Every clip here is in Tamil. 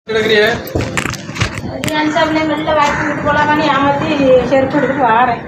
எடுக்கிறியே நினச்சாப்லே வெளில வாக்கிட்டு போகலாமான்னு ஏமாற்றி செருப்பு எடுத்துட்டு வாரேன்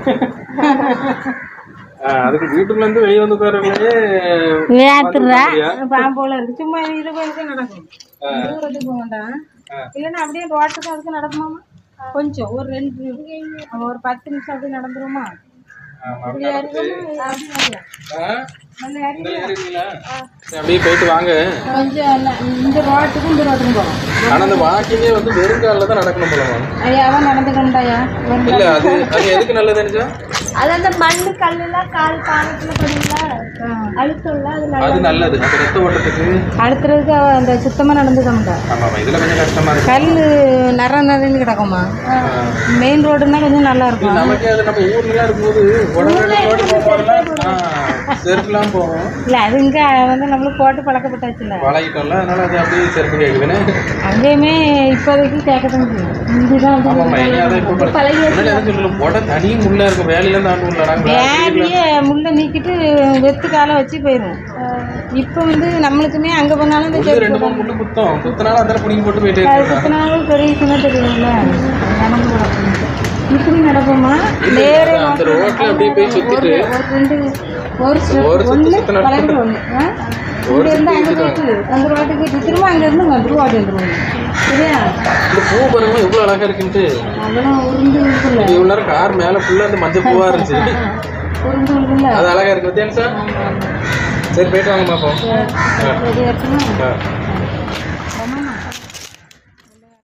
ஆ, அதுக்கு வீட்டுக்குள்ள இருந்து வெளியே வந்து உட்காருங்களே வேத்துறா பாம்போல இருக்கு சும்மா இது போயிட்டு நடக்கும் தூரத்துக்கு போக வேண்டாம் இல்லைன்னா அப்படியே ரோட்டுக்கு அதுக்கு நடக்குமாமா கொஞ்சம் ஒரு ரெண்டு ஒரு பத்து நிமிஷம் அப்படியே நடந்துருமா இப்படி இறங்கணும், அப்படி வரலாம். ஆ? நல்லா இறங்கி இந்த ஏறிங்களா? சரி, அப்படியே போயிட்டு வாங்க கொஞ்சம் ந- இந்த ரோட்டுக்கும் இந்த ரோட்டுக்கும் போகலாம் ஆனா அந்த வாக்கிங்கே வந்து வெறுங்காலில் தான் நடக்கணும் போலமா ஐயா அவன் நடந்துக்கண்டாயா ஒரு இல்ல அது அது எதுக்கு நல்லது நினைச்சா அது அந்த மண்ணு கல்லுலாம் கால் பானத்துல படுங்களா அழுத்தம்ல அது நல்லா அது நல்லது அந்த ரத்த ஓட்டத்துக்கு அடுத்துறதுக்கு அவ அந்த சுத்தமாக நடந்துக்கணும்டா ஆமா ஆமா இதுல கொஞ்சம் கஷ்டமா இருக்கு கல் நர நரன்னு கிடக்குமா ஆ. மெயின் ரோடுன்னா கொஞ்சம் நல்லா இருக்கும் நமக்கே அது நம்ம ஊர்லலாம் இருக்கும்போது உடனே ரோடு போகிறோம்லாம் செருப்புலாம் போகும் இல்லை அது இங்கே வந்து நம்மளுக்கு போட்டு பழக்கப்பட்டாச்சுல்ல பழகிட்டோம்ல அதனால அது அப்படியே செருப்பு கேட்குதுன்னு அங்கேயுமே இப்போதைக்கு கேட்கத்தான் செய்யும் இதுதான் வந்து ஆமாம்மா இனி அதை இப்போ முன்னாடி எதுவும் சொல்லணும் போட தனி முள்ளா இருக்கும் வேலையில தாண்டு உள்ள நாங்கள் வேலையே முள்ளை நீக்கிட்டு வெத்து காலை வச்சு போயிடும் இப்போ வந்து நம்மளுக்குமே அங்கே போனாலும் இந்த முள்ளு ரெண்டு மூணு முள்ளு குத்தம் குத்தினாலும் அதில் பிடிங்கி போட்டு போயிட்டே அது இருக்காங்க குத்தினாலும் பெரிய விஷயமா தெரியும்ல நடந்து நடக்கும் இப்படி நடப்போமா நேரே அந்த ரோட்ல அப்படியே போய் சுத்திட்டு ஒரு ரெண்டு ஒரு சு- ஒரு சுத்து ஒண்ணு சுத்தினா பழகு ஒன்று இங்க இருந்து அங்கே போயிட்டு அந்த ரோட்டுக்கு போயிட்டு திரும்ப அங்க இருந்து வந்துருவா வந்துருவாங்க சரியா இந்த பூ பாருங்க எவ்வளவு அழகா இருக்குன்ட்டு அதெல்லாம் உருந்து இருக்குல்ல இவ்வளவு நேரம் கார் மேல ஃபுல்லா அந்த மஞ்சள் பூவா இருந்துச்சு உருந்து இருக்குல்ல அது அழகா இருக்கு வித்தியாசம் சரி போயிட்டு வாங்க பாப்போம் சரியா இருக்குமா ஆ